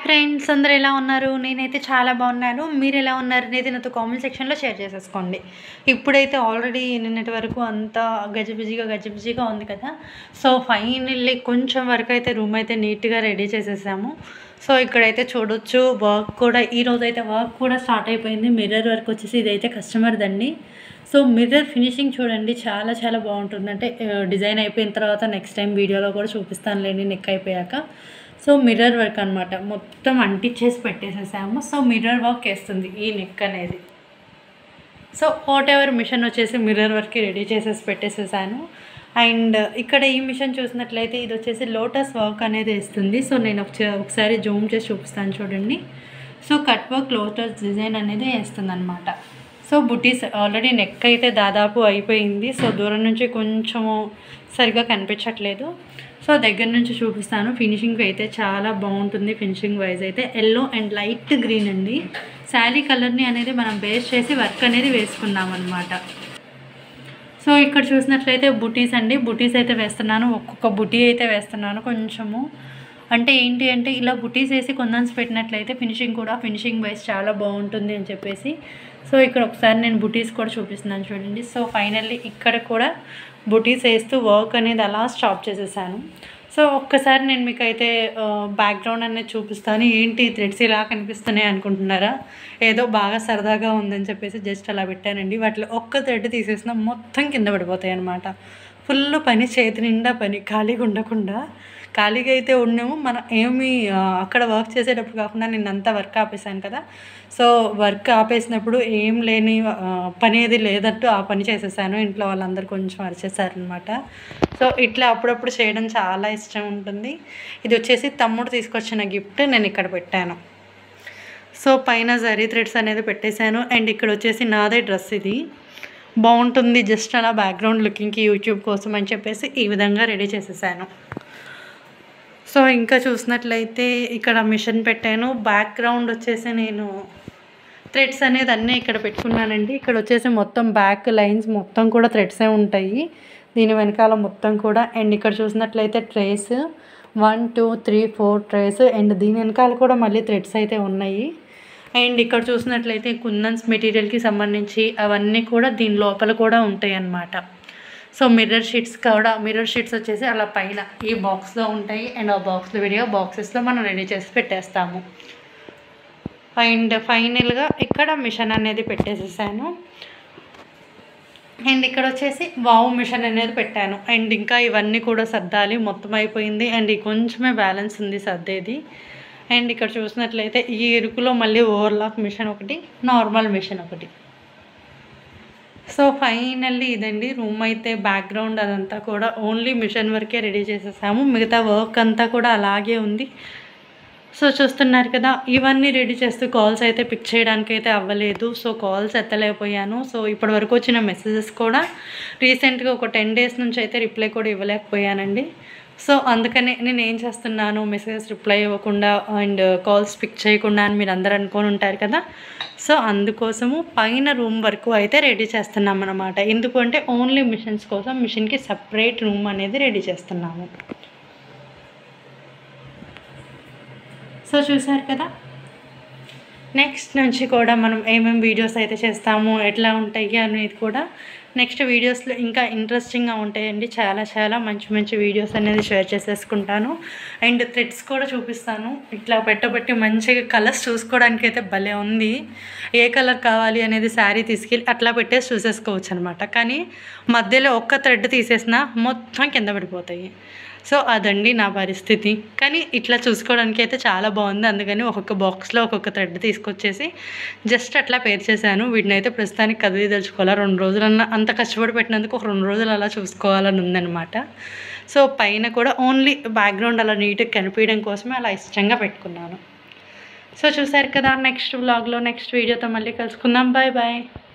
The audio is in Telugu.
ఫ్రెండ్స్ అందరు ఎలా ఉన్నారు నేనైతే చాలా బాగున్నాను మీరు ఎలా ఉన్నారు అనేది నాతో కామెంట్ సెక్షన్లో షేర్ చేసేసుకోండి ఇప్పుడైతే ఆల్రెడీ నిన్నటి వరకు అంతా గజిబిజిగా గజిబిజిగా ఉంది కదా సో ఫైనల్లీ కొంచెం వరకు అయితే రూమ్ అయితే నీట్గా రెడీ చేసేసాము సో ఇక్కడైతే చూడొచ్చు వర్క్ కూడా ఈ రోజు అయితే వర్క్ కూడా స్టార్ట్ అయిపోయింది మిర్రర్ వర్క్ వచ్చేసి ఇదైతే కస్టమర్ దండి సో మిర్రర్ ఫినిషింగ్ చూడండి చాలా చాలా బాగుంటుంది అంటే డిజైన్ అయిపోయిన తర్వాత నెక్స్ట్ టైం వీడియోలో కూడా చూపిస్తానులేండి నెక్ అయిపోయాక సో మిర్రర్ వర్క్ అనమాట మొత్తం అంటించేసి పెట్టేసేసాము సో మిర్రర్ వర్క్ వేస్తుంది ఈ నెక్ అనేది సో వాట్ ఎవర్ మిషన్ వచ్చేసి మిర్రర్ వర్క్కి రెడీ చేసేసి పెట్టేసేసాను అండ్ ఇక్కడ ఈ మిషన్ చూసినట్లయితే ఇది వచ్చేసి లోటస్ వర్క్ అనేది వేస్తుంది సో నేను ఒకసారి ఒకసారి జూమ్ చేసి చూపిస్తాను చూడండి so cut work lotus design అనేది వేస్తుంది అనమాట సో బుటీస్ ఆల్రెడీ నెక్ అయితే దాదాపు అయిపోయింది సో దూరం నుంచి కొంచెము సరిగా కనిపించట్లేదు సో దగ్గర నుంచి చూపిస్తాను ఫినిషింగ్ అయితే చాలా బాగుంటుంది ఫినిషింగ్ వైజ్ అయితే ఎల్లో అండ్ లైట్ గ్రీన్ అండి శారీ కలర్ని అనేది మనం బేస్ చేసి వర్క్ అనేది వేసుకున్నాం అనమాట సో ఇక్కడ చూసినట్లయితే బుటీస్ అండి బుటీస్ అయితే వేస్తున్నాను ఒక్కొక్క బుటీ అయితే వేస్తున్నాను కొంచెము అంటే ఏంటి అంటే ఇలా బుటీస్ వేసి కొందన్స్ పెట్టినట్లయితే ఫినిషింగ్ కూడా ఫినిషింగ్ వైజ్ చాలా బాగుంటుంది అని చెప్పేసి సో ఇక్కడ ఒకసారి నేను బుటీస్ కూడా చూపిస్తున్నాను చూడండి సో ఫైనల్లీ ఇక్కడ కూడా బుటీస్ వేస్తూ వర్క్ అనేది అలా స్టాప్ చేసేసాను సో ఒక్కసారి నేను మీకు అయితే బ్యాక్గ్రౌండ్ అనేది చూపిస్తాను ఏంటి థ్రెడ్స్ ఇలా కనిపిస్తున్నాయి అనుకుంటున్నారా ఏదో బాగా సరదాగా ఉందని చెప్పేసి జస్ట్ అలా పెట్టానండి వాటిలో ఒక్క థ్రెడ్ తీసేసిన మొత్తం కింద పడిపోతాయి అనమాట ఫుల్ పని చేతి నిండా పని ఖాళీగా ఉండకుండా ఖాళీగా అయితే ఉన్నాము మనం ఏమి అక్కడ వర్క్ చేసేటప్పుడు కాకుండా నేను అంతా వర్క్ ఆపేసాను కదా సో వర్క్ ఆపేసినప్పుడు ఏం లేని పని ఏది లేదట్టు ఆ పని చేసేసాను ఇంట్లో వాళ్ళందరూ కొంచెం అరిచేసారనమాట సో ఇట్లా అప్పుడప్పుడు చేయడం చాలా ఇష్టం ఉంటుంది ఇది వచ్చేసి తమ్ముడు తీసుకొచ్చిన గిఫ్ట్ నేను ఇక్కడ పెట్టాను సో పైన జరీ థ్రెడ్స్ అనేది పెట్టేశాను అండ్ ఇక్కడ వచ్చేసి నాదే డ్రెస్ ఇది బాగుంటుంది జస్ట్ అలా బ్యాక్గ్రౌండ్ లుకింగ్కి యూట్యూబ్ కోసం అని చెప్పేసి ఈ విధంగా రెడీ చేసేసాను సో ఇంకా చూసినట్లయితే ఇక్కడ మిషన్ పెట్టాను బ్యాక్గ్రౌండ్ వచ్చేసి నేను థ్రెడ్స్ అనేది అన్నీ ఇక్కడ పెట్టుకున్నానండి ఇక్కడ వచ్చేసి మొత్తం బ్యాక్ లైన్స్ మొత్తం కూడా థ్రెడ్సే ఉంటాయి దీని వెనకాల మొత్తం కూడా అండ్ ఇక్కడ చూసినట్లయితే trace one two three four trace and దీని వెనకాల కూడా మళ్ళీ థ్రెడ్స్ అయితే ఉన్నాయి అండ్ ఇక్కడ చూసినట్లయితే కుందన్స్ మెటీరియల్కి సంబంధించి అవన్నీ కూడా దీని లోపల కూడా ఉంటాయి అన్నమాట సో మిర్రర్ షీట్స్ కూడా మిర్రర్ షీట్స్ వచ్చేసి అలా పైన ఈ బాక్స్లో ఉంటాయి అండ్ ఆ బాక్స్లో విడిగా బాక్సెస్లో మనం రెడీ చేసి పెట్టేస్తాము అండ్ ఫైనల్గా ఇక్కడ మిషన్ అనేది పెట్టేసేసాను అండ్ ఇక్కడ వచ్చేసి వావ్ మిషన్ అనేది పెట్టాను అండ్ ఇంకా ఇవన్నీ కూడా సర్దాలి మొత్తం అయిపోయింది అండ్ కొంచెమే బ్యాలెన్స్ ఉంది సర్దేది అండ్ ఇక్కడ చూసినట్లయితే ఈ ఇరుకులో మళ్ళీ ఓవర్లాక్ మిషన్ ఒకటి నార్మల్ మిషన్ ఒకటి సో ఫైనల్లీ ఇదండి రూమ్ అయితే బ్యాక్గ్రౌండ్ అదంతా కూడా ఓన్లీ మిషన్ వరకే రెడీ చేసేసాము మిగతా వర్క్ అంతా కూడా అలాగే ఉంది సో చూస్తున్నారు కదా ఇవన్నీ రెడీ చేస్తూ కాల్స్ అయితే పిక్ చేయడానికి అయితే అవ్వలేదు సో కాల్స్ ఎత్తలేకపోయాను సో ఇప్పటి వరకు వచ్చిన మెసేజెస్ కూడా రీసెంట్గా ఒక టెన్ డేస్ నుంచి అయితే రిప్లై కూడా ఇవ్వలేకపోయానండి సో అందుకనే నేను ఏం చేస్తున్నాను మెసేజెస్ రిప్లై ఇవ్వకుండా అండ్ కాల్స్ పిక్ చేయకుండా అని మీరు అందరు అనుకొని ఉంటారు కదా సో అందుకోసము పైన రూమ్ వరకు అయితే రెడీ చేస్తున్నాం అనమాట ఎందుకంటే ఓన్లీ మిషన్స్ కోసం మిషన్కి సపరేట్ రూమ్ అనేది రెడీ చేస్తున్నాము సో చూసారు కదా నెక్స్ట్ నుంచి కూడా మనం ఏమేమి వీడియోస్ అయితే చేస్తాము ఎట్లా ఉంటాయి అనేది కూడా నెక్స్ట్ వీడియోస్లో ఇంకా ఇంట్రెస్టింగ్గా ఉంటాయండి చాలా చాలా మంచి మంచి వీడియోస్ అనేది షేర్ చేసేసుకుంటాను అండ్ థ్రెడ్స్ కూడా చూపిస్తాను ఇట్లా పెట్టబట్టి మంచిగా కలర్స్ చూసుకోవడానికి అయితే భలే ఉంది ఏ కలర్ కావాలి అనేది శారీ తీసుకెళ్ళి అట్లా పెట్టేసి చూసేసుకోవచ్చు అనమాట కానీ మధ్యలో ఒక్క థ్రెడ్ తీసేసినా మొత్తం కింద పడిపోతాయి సో అదండి నా పరిస్థితి కానీ ఇట్లా చూసుకోవడానికి అయితే చాలా బాగుంది అందుకని ఒక్కొక్క బాక్స్లో ఒక్కొక్క థ్రెడ్ తీసుకొచ్చేసి జస్ట్ అట్లా పేర్ చేశాను వీటిని అయితే ప్రస్తుతానికి కదిలి తెలుసుకోవాలా రెండు రోజులన్నా అంత కష్టపడి పెట్టినందుకు ఒక రెండు రోజులు అలా చూసుకోవాలని ఉందన్నమాట సో పైన కూడా ఓన్లీ బ్యాక్గ్రౌండ్ అలా నీట్గా కనిపించడం కోసమే అలా ఇష్టంగా పెట్టుకున్నాను సో చూసారు కదా నెక్స్ట్ వ్లాగ్లో నెక్స్ట్ వీడియోతో మళ్ళీ కలుసుకుందాం బాయ్ బాయ్